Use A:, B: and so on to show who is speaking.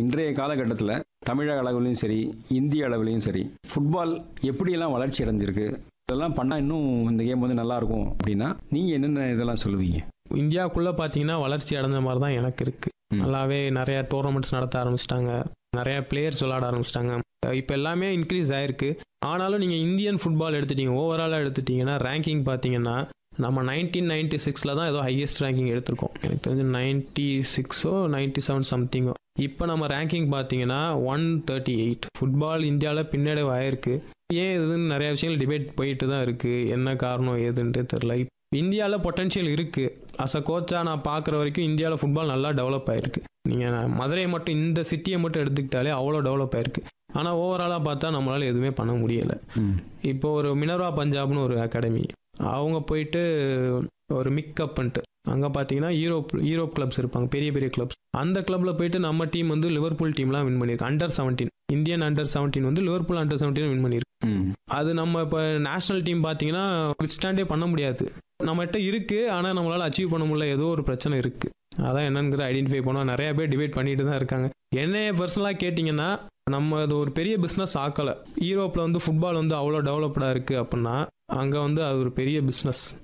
A: இன்றைய காலகட்டத்தில் தமிழக அளவுலையும் சரி இந்திய அளவுலையும் சரி ஃபுட்பால் எப்படியெல்லாம் வளர்ச்சி அடைஞ்சிருக்கு இதெல்லாம் பண்ணால் இன்னும் இந்த கேம் வந்து நல்லா இருக்கும் அப்படின்னா நீங்கள் என்னென்ன இதெல்லாம் சொல்லுவீங்க
B: இந்தியாவுக்குள்ளே பார்த்தீங்கன்னா வளர்ச்சி அடைஞ்ச மாதிரி தான் எனக்கு இருக்கு
A: ம்.
B: நல்லாவே நிறைய டோர்னமெண்ட்ஸ் நடத்த ஆரம்பிச்சிட்டாங்க நிறைய பிளேயர்ஸ் விளாட ஆரம்பிச்சிட்டாங்க இப்போ எல்லாமே இன்க்ரீஸ் ஆயிருக்கு ஆனாலும் நீங்கள் இந்தியன் ஃபுட்பால் எடுத்துட்டீங்க ஓவராலாக எடுத்துட்டீங்கன்னா ரேங்கிங் பார்த்தீங்கன்னா நம்ம நைன்டீன் நைன்டி சிக்ஸில் தான் ஏதோ ஹையஸ்ட் ரேங்கிங் எடுத்திருக்கோம் எனக்கு தெரிஞ்சு நைன்டி சிக்ஸோ நைன்டி செவன் சம்திங்கோ இப்போ நம்ம ரேங்கிங் பார்த்தீங்கன்னா ஒன் தேர்ட்டி எயிட் ஃபுட்பால் இந்தியாவில் பின்னடைவு ஆயிருக்கு ஏன் இதுன்னு நிறைய விஷயங்கள் டிபேட் போயிட்டு தான் இருக்குது என்ன காரணம் ஏதுன்ட்டு தெரில இந்தியாவில் பொட்டன்ஷியல் இருக்குது அஸ் அ கோச்சாக நான் பார்க்குற வரைக்கும் இந்தியாவில் ஃபுட்பால் நல்லா டெவலப் ஆயிருக்கு நீங்கள் மதுரையை மட்டும் இந்த சிட்டியை மட்டும் எடுத்துக்கிட்டாலே அவ்வளோ டெவலப் ஆயிருக்கு ஆனால் ஓவராலாக பார்த்தா நம்மளால் எதுவுமே பண்ண முடியலை இப்போ ஒரு மினர்வா பஞ்சாப்னு ஒரு அகாடமி அவங்க போயிட்டு ஒரு மிக்கப்ன்ட்டு அங்கே பார்த்தீங்கன்னா யூரோப் யூரோப் கிளப்ஸ் இருப்பாங்க பெரிய பெரிய கிளப்ஸ் அந்த கிளப்பில் போயிட்டு நம்ம டீம் வந்து லிவர்பூல் டீம்லாம் வின் பண்ணியிருக்கு under seventeen Indian under seventeen வந்து லிவர்பூல் அண்டர் செவன்டீன் வின் பண்ணியிருக்கு
A: ம்
B: அது நம்ம இப்போ நேஷனல் டீம் பார்த்தீங்கன்னா விட்ஸ்டாண்டே பண்ண முடியாது நம்மகிட்ட இருக்கு ஆனால் நம்மளால அச்சீவ் பண்ண முடியல ஏதோ ஒரு பிரச்சனை இருக்கு அதான் என்னங்கிற ஐடென்டிஃபை பண்ணோம் நிறைய பேர் டிபேட் பண்ணிட்டு தான் இருக்காங்க என்னைய பர்சனலாக கேட்டிங்கன்னா நம்ம அது ஒரு பெரிய பிஸ்னஸ் ஆக்கலை யூரோப்பில் வந்து ஃபுட்பால் வந்து அவ்வளோ டெவலப்டாக இருக்குது அப்படின்னா அங்கே வந்து அது ஒரு பெரிய பிஸ்னஸ்